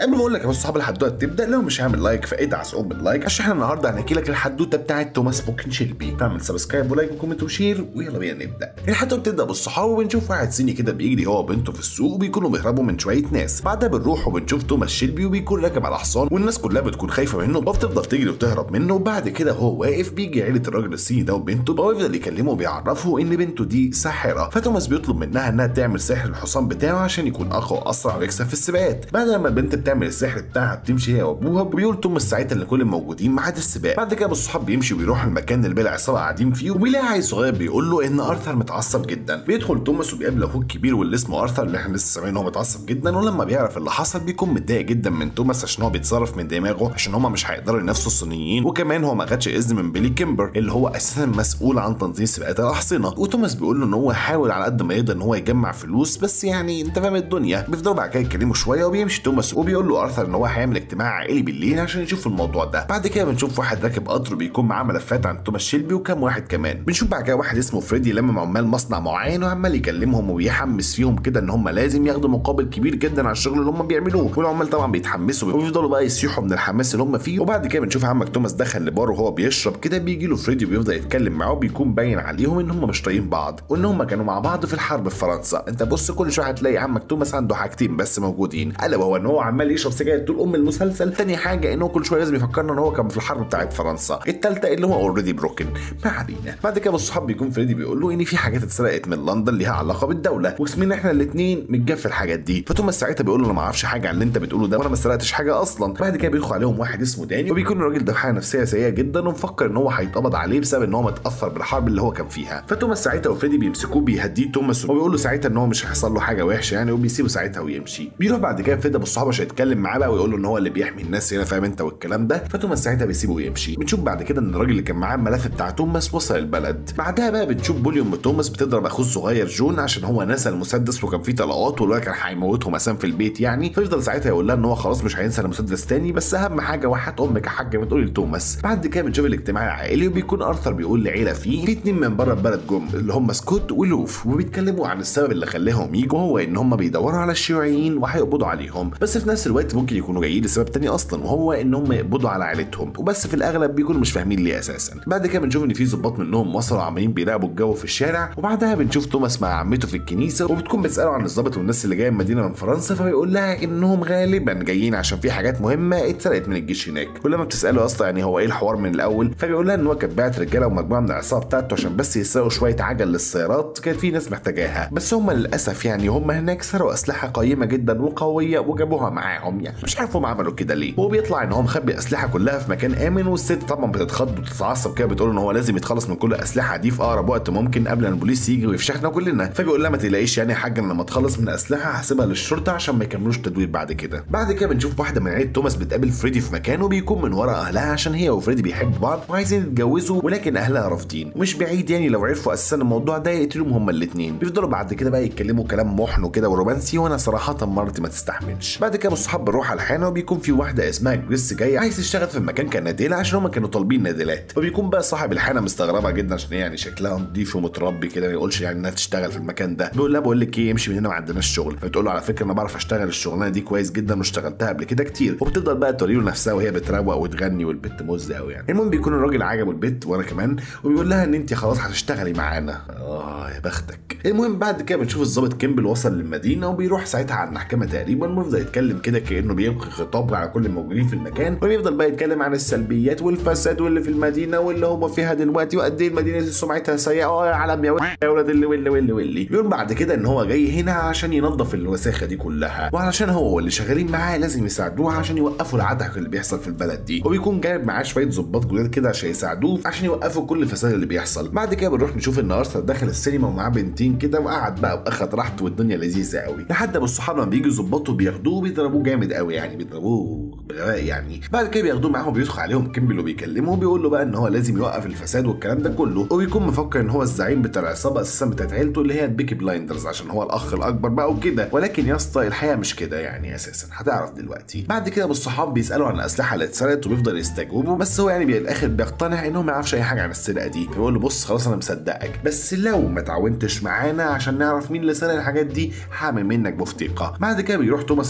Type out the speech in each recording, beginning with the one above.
قبل ما اقول لك يا صحاب الحدوته تبدا لو مش عامل لايك فادعس ام باللايك عشان احنا النهارده هنحكي لك الحدوته بتاعت توماس فوكن شيلبي تعمل سبسكرايب ولايك وكومنت وشير ويلا بينا نبدا الحدوته بتبدا بالصحاب وبنشوف واحد صيني كده بيجري هو وبنته في السوق وبيكونوا بيهربوا من شويه ناس بعدها بنروح وبنشوف توماس شيلبي وبيكون راكب على حصان والناس كلها بتكون خايفه منه وبتفضل تجري وتهرب منه وبعد كده هو واقف بيجي عيله الراجل الصيني ده وبنته ويفضل يكلمه وبيعرفه ان بنته دي ساحره فتوماس بيطلب منها انها تعمل سحر الحصان بتاعه عشان يكون اقوى واسرع ويكسب في السباقات بعد لما البنت بتعمل السحر بتاعها بتمشي هي وابوها وبيقول توماس ساعتها لكل الموجودين ميعاد السباق بعد كده الصحاب بيمشي وبيروح المكان اللي بيلاقي عصابه قاعدين فيه وبيلاقي عيل صغير بيقول له ان ارثر متعصب جدا بيدخل توماس وبيقابل اخوه الكبير واللي اسمه ارثر اللي احنا لسه سامعين ان هو متعصب جدا ولما بيعرف اللي حصل بيكون متضايق جدا من توماس عشان هو بيتصرف من دماغه عشان هما مش هيقدروا ينافسوا الصينيين وكمان هو ما خدش اذن من بيلي كيمبر اللي هو اساسا مسؤول عن تنظيم سباقات الاحصنه وتوماس بيقول له ان هو حاول على قد ما يقدر ان هو يجمع فلوس بس يعني انت فاهم الدنيا بيفضلوا بعد كده يتكلموا شويه وبيمشي توماس وبيقول له ارثر ان هو هيعمل اجتماع عائلي بالليل عشان يشوف الموضوع ده بعد كده بنشوف واحد راكب قطر بيكون معاه ملفات عن توماس شيلبي وكام واحد كمان بنشوف بعد كده واحد اسمه فريدي لما عمال مصنع معين وعمال يكلمهم وبيحمس فيهم كده ان هم لازم ياخدوا مقابل كبير جدا على الشغل اللي هم بيعملوه والعمال طبعا بيتحمسوا وبيفضلوا بقى يصيحوا من الحماس اللي هم فيه وبعد كده بنشوف عمك توماس دخل لبار وهو بيشرب كده بيجي له فريدي وبيفضل يتكلم معاه وبيكون باين عليهم ان هم مش طايقين بعض وان هم كانوا مع بعض في الحرب في فرنسا انت بص كل شويه هتلاقي عمك توماس عنده حاجتين بس موجودين الا وهو ان هو عمال يشرب سجاير طول ام المسلسل تاني حاجه ان هو كل شويه لازم يفكرنا ان هو كان في الحرب بتاعت فرنسا التالتة اللي هو اوريدي بروكن ما علينا بعد كده الصحاب بيكون فريدي بيقول له ان في حاجات اتسرقت من لندن ليها علاقه بالدوله واسمنا احنا الاثنين متجف الحاجات دي فتوماس ساعتها بيقول له انا ما اعرفش حاجه عن اللي انت بتقوله ده وانا ما سرقتش حاجه اصلا بعد كده بيدخل عليهم واحد اسمه داني وبيكون الراجل ده في حاله نفسيه سيئه جدا ومفكر ان هو هيتقبض عليه بسبب ان هو متاثر بالحرب اللي هو كان فيها فتوماس ساعتها وفريدي بيمسكوه بيهديه توماس وبيقول له ساعتها ان هو مش هيحصل له حاجه وحشه يعني وبيسيبه ساعتها ويمشي بيروح بعد كده فريدي ابو الصحابه عشان يتكلم معاه بقى ويقول له ان هو اللي بيحمي الناس هنا فاهم انت والكلام ده فتوماس ساعتها بيسيبه ويمشي بنشوف بعد كده ان الراجل اللي كان معاه الملف بتاع توماس وصل البلد بعدها بقى بنشوف بولي ام توماس بتضرب اخوه الصغير جون عشان هو نسى المسدس وكان فيه طلقات والولد كان هيموتهم اساسا في البيت يعني فيفضل ساعتها يقول لها ان هو خلاص مش هينسى المسدس تاني بس اهم حاجه وحات امك يا حاجه بتقول لتوماس بعد كده بنشوف الاجتماع العائلي وبيكون ارثر بيقول لعيله فيه في اتنين من بره البلد جم اللي هم سكوت ولوف وبيتكلموا عن السبب اللي خلاهم يجوا هو ان هم بيدوروا على الشيوعيين وهيقبضوا عليهم بس في نفس الوقت ممكن يكونوا جايين لسبب تاني اصلا وهو ان هم يقبضوا على عائلتهم وبس في الاغلب بيكونوا مش فاهمين ليه اساسا بعد كده بنشوف ان في ظباط منهم وصلوا عمالين بيراقبوا الجو في الشارع وبعدها بنشوف توماس مع عمته في الكنيسه وبتكون بتساله عن الظابط والناس اللي جايه من مدينه من فرنسا فبيقول لها انهم غالبا جايين عشان في حاجات مهمه اتسرقت من الجيش هناك ولما بتساله اصلا يعني هو ايه الحوار من الاول فبيقول لها ان هو كان بعت رجاله ومجموعه من العصابه بتاعته عشان بس يسرقوا شويه عجل للسيارات كان في ناس محتاجاها بس هم للاسف يعني هم هناك سرقوا اسلحه قيمه جدا وقويه وجابوها معاهم يعني مش عارف هم عملوا كده ليه وبيطلع ان هو مخبي اسلحه كلها في مكان امن والست طبعا بتتخض وتتعصب كده بتقول ان هو لازم يتخلص من كل الاسلحه دي في اقرب وقت ممكن قبل ما البوليس يجي ويفشخنا كلنا فبيقول لها ما تقلقيش يعني يا حاجه أنا لما تخلص من الاسلحه هسيبها للشرطه عشان ما يكملوش تدوير بعد كده بعد كده بنشوف واحده من عيله توماس بتقابل فريدي في مكان وبيكون من ورا اهلها عشان هي وفريدي بيحبوا بعض وعايزين يتجوزوا ولكن اهلها رافضين ومش بعيد يعني لو عرفوا اساسا الموضوع ده يقتلوهم هما الاثنين بيفضلوا بعد كده بقى يتكلموا كلام محن وكده ورومانسي وانا صراحه مرتي ما تستحملش بعد كده الصحاب بنروح على الحانه وبيكون في واحده اسمها جريس جايه عايز تشتغل في المكان كنادله عشان هما كانوا طالبين نادلات وبيكون بقى صاحب الحانه مستغربه جدا عشان هي يعني شكلها نضيف ومتربي كده ما يقولش يعني انها تشتغل في المكان ده بيقول لها بقول لك ايه امشي من هنا ما عندناش شغل فبتقول له على فكره انا بعرف اشتغل الشغلانه دي كويس جدا واشتغلتها قبل كده كتير وبتفضل بقى توري له نفسها وهي بتروق وتغني والبت مز قوي يعني المهم بيكون الراجل عجبه البت وانا كمان وبيقول لها ان انت خلاص هتشتغلي معانا اه يا بختك المهم بعد كده بنشوف الضابط كيمبل وصل للمدينه وبيروح ساعتها على المحكمه تقريبا ويفضل يتكلم كده كانه بيلقي خطاب على كل الموجودين في المكان ويفضل بقى يتكلم عن السلبيات والفساد واللي في المدينه واللي هم فيها دلوقتي وقد ايه المدينه دي سمعتها سيئه اه يا عالم يا يا ولد اللي واللي واللي واللي بيقول بعد كده ان هو جاي هنا عشان ينظف الوساخه دي كلها وعلشان هو واللي شغالين معاه لازم يساعدوه عشان يوقفوا العته اللي بيحصل في البلد دي وبيكون جايب معاه شويه ظباط جداد كده عشان يساعدوه عشان يوقفوا كل الفساد اللي بيحصل بعد كده بنروح نشوف ان ارثر دخل السينما ومعاه بنتين كده وقعد بقى واخد راحته والدنيا لذيذه قوي لحد ما الصحاب لما بييجوا يظبطوا بياخدوه بيضربوه جامد قوي يعني بيضربوه بغباء يعني بعد كده بياخدوه معاهم بيدخل عليهم كيمبل وبيكلمه وبيقول له بقى ان هو لازم يوقف الفساد والكلام ده كله وبيكون مفكر ان هو الزعيم بتاع العصابه اساسا بتاعت عيلته اللي هي البيكي بلايندرز عشان هو الاخ الاكبر بقى وكده ولكن يا اسطى الحقيقه مش كده يعني اساسا هتعرف دلوقتي بعد كده الصحاب بيسالوا عن الاسلحه اللي اتسرقت وبيفضل يستجوبوا بس هو يعني بالاخر بيقتنع ان هو ما يعرفش اي حاجه عن السرقه دي فيقول له بص خلاص انا مصدقك بس لو ما تعاونتش معانا عشان نعرف مين اللي سرق الحاجات دي هعمل منك بفتيقه بعد كده بيروح توماس عشان يشتري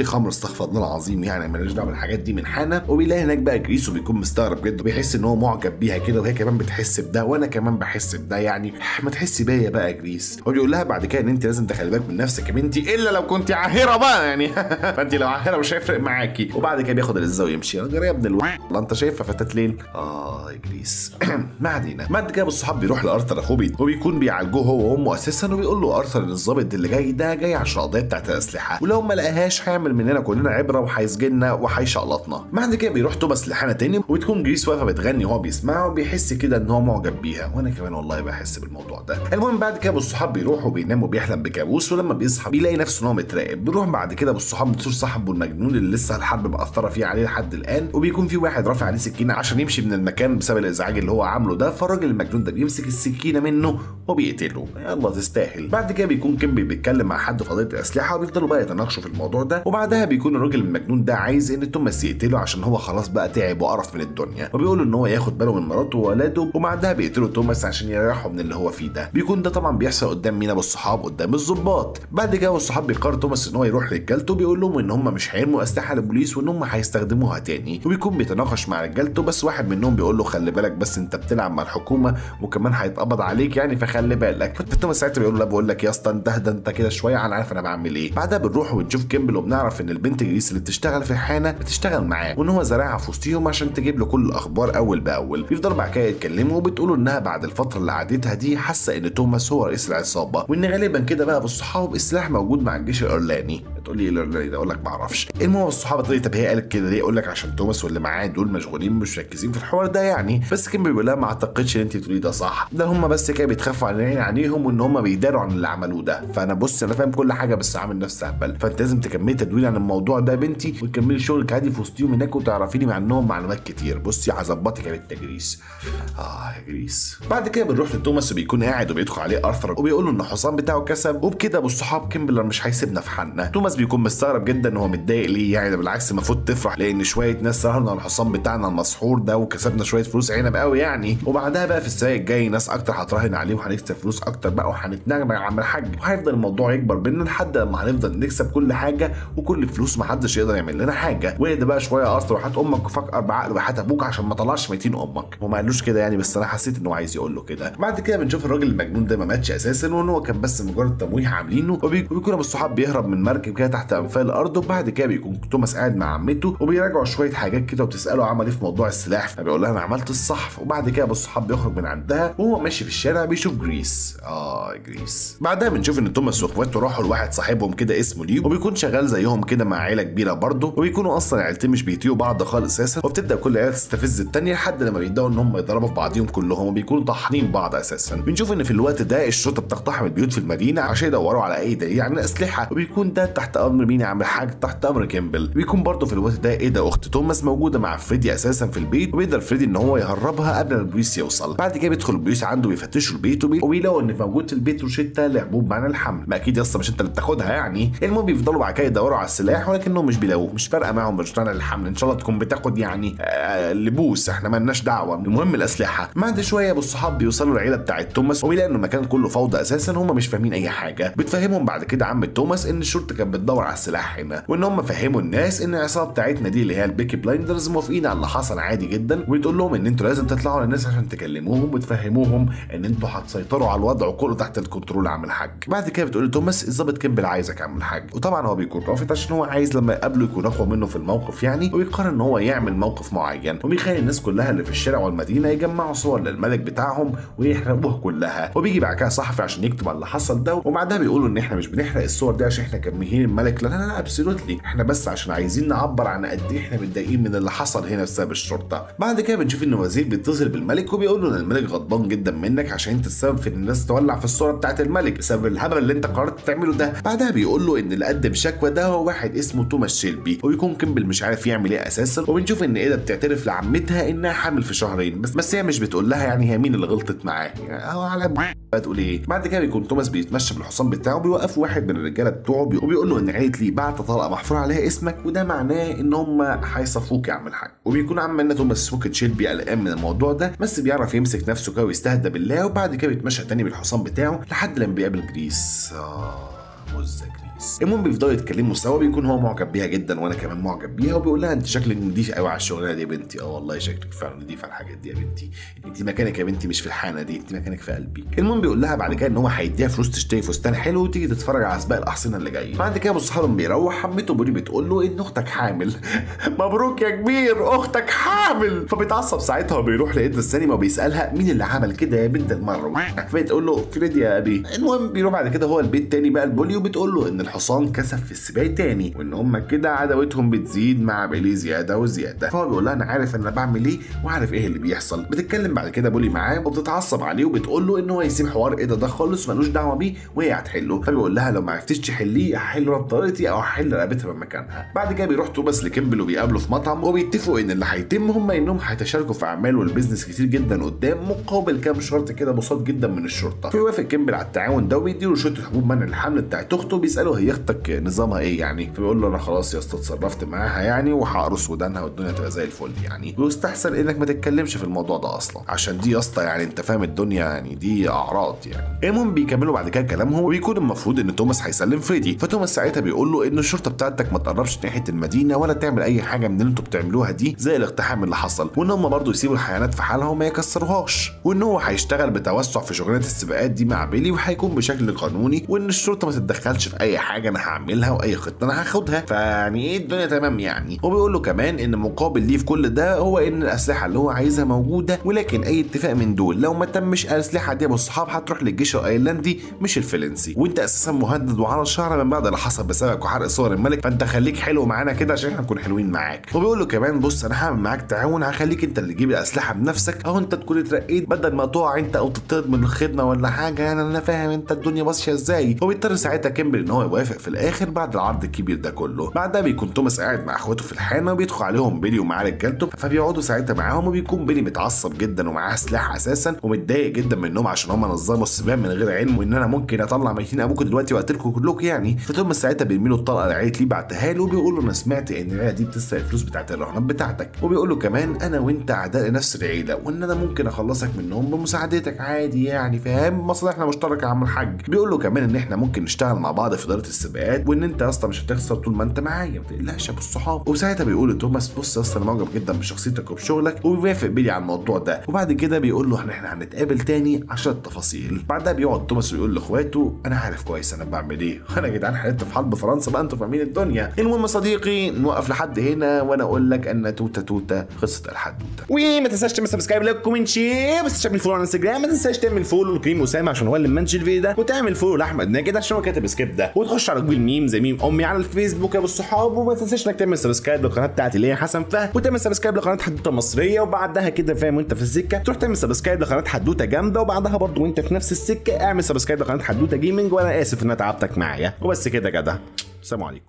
خمر استغفر الله العظيم يعني مالناش دعوه بالحاجات دي من حانا وبيلاقي هناك بقى جريس وبيكون مستغرب جدا وبيحس ان هو معجب بيها كده وهي كمان بتحس بده وانا كمان بحس بده يعني ما تحسي بيا بقى يا جريس هو بيقول لها بعد كده ان انت لازم تخلي بالك من نفسك يا بنتي الا لو كنت عاهره بقى يعني فانت لو عاهره مش هيفرق معاكي وبعد كده بياخد الازازه ويمشي يا ابن الو لا انت شايفها فتاه ليل اه يا جريس ما علينا بعد كده الصحاب بيروح لارثر اخوه بي- وبيكون بيعالجوه هو وامه اساسا وبيقول له ارثر ان الظابط اللي جاي ده جاي عشان القضيه بتاعت الاسلحه ولو ما لقاهاش هيعمل مننا كلنا عبره وهيسجننا وهيشقلطنا بعد كده بيروح توماس لحانه تاني وبتكون جريس واقفه بتغني وهو بيسمعها وبيحس كده ان هو معجب بيها وانا كمان والله بحس بالموضوع ده المهم بعد كده الصحاب بيروحوا وبيناموا وبيحلم بكابوس ولما بيصحى بيلاقي نفسه ان هو متراقب بيروح بعد كده بالصحاب بتصير صاحبه المجنون اللي لسه الحرب مأثره فيه عليه لحد الان وبيكون في واحد رافع عليه سكينه عشان يمشي من المكان بسبب الازعاج اللي هو عامله ده فالراجل المجنون ده بيمسك السكينه منه وبيقتله يلا تستاهل بعد كده بيكون كيمبي بيتكلم مع حد في قضيه الاسلحه وبيفضلوا بقى يتناقشوا في الموضوع ده وبعدها بيكون الراجل المجنون ده عايز ان توماس يقتله عشان هو خلاص بقى تعب وقرف من الدنيا وبيقول ان هو ياخد باله من مراته وولاده وبعدها بيقتلوا توماس عشان يريحه من اللي هو فيه ده بيكون ده طبعا بيحصل قدام مين ابو الصحاب قدام الظباط بعد كده الصحاب بيقرر توماس ان هو يروح لرجالته بيقول لهم ان هم مش هيرموا اسلحه للبوليس وان هم هيستخدموها تاني وبيكون بيتناقش مع رجالته بس واحد منهم بيقول له خلي بالك بس انت بتلعب مع الحكومه وكمان هيتقبض عليك يعني فخلي بالك فتوماس ساعتها بيقول له لا بقول لك يا اسطى انت اهدى انت كده شويه انا عارف انا بعمل ايه بعدها بنروح وبنشوف كيمبل وبنعرف ان البنت جريس اللي بتشتغل في الحانه بتشتغل معاه وان هو زارعها في وسطهم عشان تجيب له كل الاخبار اول باول بيفضلوا بعد كده يتكلموا وبتقولوا انها بعد الفتره اللي قعدتها دي حاسه ان توماس هو رئيس العصابه وان غالبا كده بقى بالصحاب السلاح موجود مع الجيش الايرلاني تقول لي ايه الايرلاني ده اقول لك ما اعرفش المهم الصحابه تقول لي طب هي قالت كده ليه اقول لك عشان توماس واللي معاه دول مشغولين مش مركزين في الحوار ده يعني بس كيمبل بيقول لها ما اعتقدش ان انت بتقولي ده صح ده هم بس كده بيتخافوا على عين عينيهم وان هم بيداروا عن اللي عملوه ده فانا بص انا فاهم كل حاجه بس عامل نفسي اهبل فانت لازم تكملي تدوين عن الموضوع ده يا بنتي وتكملي شغلك عادي في وسطيهم هناك وتعرفيني مع انهم معلومات كتير بصي هظبطك يا بنت جريس اه يا جريس بعد كده بنروح لتوماس وبيكون قاعد وبيدخل عليه ارثر وبيقول له ان الحصان بتاعه كسب وبكده ابو الصحاب كيمبلر مش هيسيبنا في حالنا توماس بيكون مستغرب جدا ان هو متضايق ليه يعني ده بالعكس المفروض تفرح لان شويه ناس سهرنا على الحصان بتاعنا المسحور ده وكسبنا شويه فلوس عنب قوي يعني وبعدها بقى في السباق الجاي ناس اكتر هتراهن عليه وهنكسب فلوس اكتر بقى وهنتنغنغ يا عم الحاج وهيفضل الموضوع يكبر بينا لحد لما هنفضل نكسب كل حاجه وكل فلوس محدش يقدر يعمل لنا حاجه واهدى بقى شويه يا ارثر وحات امك وفكر بعقل وحات ابوك عشان ما طلعش ميتين امك هو ما قالوش كده يعني بس انا حسيت انه عايز يقول له كده بعد كده بنشوف الراجل المجنون ده ما ماتش اساسا وان هو كان بس مجرد تمويه عاملينه وبي- وبيكون ابو الصحاب بيهرب من مركب كده تحت انفاق الارض وبعد كده بيكون توماس قاعد مع عمته وبيراجعوا شويه حاجات كده وبتساله عمل ايه في موضوع السلاح فبيقول لها انا عملت الصح وبعد كده ابو الصحاب بيخرج من عندها وهو ماشي في الشارع بيشوف جريس اه جريس بعدها بنشوف ان توماس واخواته راحوا لواحد صاحبهم كده اسمه ليو وبيكون شغال زيهم كده مع عيله كبيره برضه وبيكونوا اصلا عيلتين مش بيطيقوا بعض خالص اساسا وبتبدا كل عيله تستفز التانيه لحد لما بيبداوا ان هم يضربوا في بعضهم كلهم وبيكونوا طاحنين بعض اساسا بنشوف ان في الوقت ده الشرطه بتقتحم البيوت في المدينه عشان يدوروا على اي دليل عن الاسلحه وبيكون ده تحت امر مين يا عم الحاج تحت امر كيمبل بيكون برضه في الوقت ده ايه ده اخت توماس موجوده مع فريدي اساسا في البيت وبيقدر فريدي ان هو يهربها قبل ما البوليس يوصل بعد كده بيدخل البوليس عنده بيفتشوا البيت وبي- وبيلاقوا ان موجود في البيت روشته لحبوب معنى الحمل ما اكيد يا اسطى مش انت اللي بتاخدها يعني المهم بيفضلوا بعد كده يدوروا على السلاح ولكنهم مش بيلاقوه مش فارقه معاهم بشتغل الحمل ان شاء الله تكون بتاخد يعني آه لبوس احنا مالناش دعوه المهم الاسلحه بعد شويه ابو الصحاب بيوصلوا العيله بتاعت توماس وبيلاقوا ان المكان كله فوضى اساسا هم مش فاهمين اي حاجه بتفهمهم بعد كده عم توماس ان الشرطه كانت بتدور على السلاح هنا وان هم فهموا الناس ان العصابه بتاعتنا دي اللي هي البيكي بلايندرز موافقين على اللي حصل عادي جدا وبتقول لهم ان انتوا لازم تطلعوا للناس عشان تكلموهم وتفهموهم ان انتوا هتسيطروا على الوضع وكله تحت الكنترول يا عم الحاج بعد كده بتقول لتوماس الظابط كيمبل عايزك يا عم الحاج وطبعا هو بيكون رافض عشان هو عايز لما يقابله يكون اقوى منه في الموقف يعني وبيقرر ان هو يعمل موقف معين وبيخلي الناس كلها اللي في الشارع والمدينه يجمعوا صور للملك بتاعهم ويحرقوها كلها وبيجي بعد كده صحفي عشان يكتب على اللي حصل ده وبعدها بيقولوا ان احنا مش بنحرق الصور دي عشان احنا كرهين الملك لا لا لا ابسولوتلي احنا بس عشان عايزين نعبر عن قد ايه احنا متضايقين من اللي حصل هنا بسبب الشرطه بعد كده بنشوف ان الوزير بيتصل بالملك وبيقول له ان الملك غضبان جدا منك عشان انت السبب في ان الناس تولع في الصوره بتاعت الملك بسبب الهبل اللي انت قررت تعمله ده بعدها بيقول له ان اللي قدم شكوى ده هو واحد اسمه توماس شيلبي ويكون كيمبل مش عارف يعمل ايه اساسا وبنشوف ان ايدا بتعترف لعمتها انها حامل في شهرين بس بس هي مش بتقول لها يعني هي مين اللي غلطت معاه يعني هو على بقى تقول ايه بعد كده بيكون توماس بيتمشى بالحصان بتاعه بيوقف واحد من الرجاله بتوعه بي- وبيقول له ان عيله لي بعت طلقه محفور عليها اسمك وده معناه ان هم هيصفوك يا عم الحاج وبيكون عمنا توماس فوكت شيلبي قلقان من الموضوع ده بس بيعرف يمسك نفسه كده ويستهدى بالله وبعد كده بيتمشى تاني بالحصان بتاعه لحد لما بيقابل جريس اه مزه جريس كويس المهم بيفضلوا يتكلموا سوا بيكون هو معجب بيها جدا وانا كمان معجب بيها وبيقول لها انت شكلك نضيف قوي على الشغلانه دي يا بنتي اه والله شكلك فعلا نضيف على الحاجات دي يا بنتي انت مكانك يا بنتي مش في الحانه دي انت مكانك في قلبي المهم بيقول لها بعد كده ان هو هيديها فلوس تشتري فستان حلو وتيجي تتفرج على سباق الاحصنه اللي جاي بعد كده ابو صحابهم بيروح حمته بولي بتقول له ان اختك حامل مبروك يا كبير اختك حامل فبيتعصب ساعتها وبيروح لقيت السينما وبيسالها مين اللي عمل كده يا بنت المره فبتقول له فريدي يا ابي المهم بيروح بعد كده هو البيت تاني بقى البولي وبتقول له ان الحصان كسب في السباق تاني وان هم كده عداوتهم بتزيد مع بيلي زياده وزياده فهو بيقول لها انا عارف انا بعمل ايه وعارف ايه اللي بيحصل بتتكلم بعد كده بولي معاه وبتتعصب عليه وبتقول له ان هو يسيب حوار ايه ده ده خالص ملوش دعوه بيه وهي هتحله فبيقول لها لو ما عرفتيش تحليه هحله بطريقتي او هحل رقبتها من مكانها بعد كده بيروح توماس لكيمبل وبيقابله في مطعم وبيتفقوا ان اللي هيتم هم انهم هيتشاركوا في اعمال والبيزنس كتير جدا قدام مقابل كام شرط كده بسيط جدا من الشرطه فيوافق كيمبل على التعاون ده وبيديله شويه حبوب منع الحمل بتاعت اخته بيساله هي اختك نظامها ايه يعني فبيقول له انا خلاص يا اسطى اتصرفت معاها يعني وهقرص ودانها والدنيا تبقى زي الفل يعني ويستحسن انك ما تتكلمش في الموضوع ده اصلا عشان دي يا اسطى يعني انت فاهم الدنيا يعني دي اعراض يعني المهم بيكملوا بعد كده كلامهم وبيكون المفروض ان توماس هيسلم فريدي فتوماس ساعتها بيقول له ان الشرطه بتاعتك ما تقربش ناحيه المدينه ولا تعمل اي حاجه من اللي انتوا بتعملوها دي زي الاقتحام اللي حصل وان هم برضه يسيبوا الحيوانات في حالها وما يكسروهاش وان هو هيشتغل بتوسع في شغلانه السباقات دي مع بيلي وهيكون بشكل قانوني وان الشرطه ما تتدخلش في اي حاجه انا هعملها واي خطه انا هاخدها فيعني ايه الدنيا تمام يعني وبيقول له كمان ان مقابل ليه في كل ده هو ان الاسلحه اللي هو عايزها موجوده ولكن اي اتفاق من دول لو ما تمش الاسلحه دي يا ابو الصحاب هتروح للجيش الايرلندي مش الفرنسي وانت اساسا مهدد وعلى الشهر من بعد اللي حصل بسببك وحرق صور الملك فانت خليك حلو معانا كده عشان احنا نكون حلوين معاك وبيقول له كمان بص انا هعمل معاك تعاون هخليك انت اللي تجيب الاسلحه بنفسك اهو انت تكون اترقيت بدل ما تقع انت او تطرد من الخدمه ولا حاجه يعني انا فاهم انت الدنيا ماشيه ازاي وبيضطر ساعتها كيمبل ان هو يوافق في الاخر بعد العرض الكبير ده كله بعدها بيكون توماس قاعد مع اخواته في الحانه وبيدخل عليهم بيلي ومعاه رجالته فبيقعدوا ساعتها معاهم وبيكون بيلي متعصب جدا ومعاه سلاح اساسا ومتضايق جدا منهم عشان هم نظموا السباق من غير علم وان انا ممكن اطلع ميتين ابوكم دلوقتي واقتلكم كلكم يعني فتوماس ساعتها بيرمي له الطلقه اللي عيلت ليه بعتها له وبيقول له انا سمعت ان العيله دي بتسرق الفلوس بتاعت الرهانات بتاعتك وبيقول له كمان انا وانت اعداء نفس العيله وان انا ممكن اخلصك منهم بمساعدتك عادي يعني فاهم مصلحتنا مشتركه يا عم الحاج بيقول له كمان ان احنا ممكن نشتغل مع بعض في اداره السباقات وان انت يا اسطى مش هتخسر طول ما انت معايا ما تقلقش يا ابو الصحاب وساعتها بيقول لتوماس بص يا اسطى انا معجب جدا بشخصيتك وبشغلك وبيوافق بيلي على الموضوع ده وبعد كده بيقول له احنا احنا هنتقابل تاني عشان التفاصيل بعدها بيقعد توماس ويقول لاخواته انا عارف كويس انا بعمل ايه انا يا جدعان حلت في حرب فرنسا بقى انتوا فاهمين الدنيا المهم يا صديقي نوقف لحد هنا وانا اقول لك ان توته توته خلصت الحدوته وما تنساش تعمل سبسكرايب لايك كومنت شير ما تنساش تعمل فولو على الانستجرام ما تنساش تعمل فولو لكريم اسامه عشان هو اللي منشن الفيديو ده وتعمل فولو لاحمد ناجد عشان هو كاتب السكريبت ده وتخش على جوجل ميم زي ميم امي على الفيسبوك يا ابو الصحاب وما تنساش انك تعمل سبسكرايب للقناه بتاعتي اللي هي حسن فهد وتعمل سبسكرايب لقناه حدوته مصريه وبعدها كده فاهم وانت في السكه تروح تعمل سبسكرايب لقناه حدوته جامده وبعدها برضه وانت في نفس السكه اعمل سبسكرايب لقناه حدوته جيمنج وانا اسف ان انا تعبتك معايا وبس كده كده سلام عليكم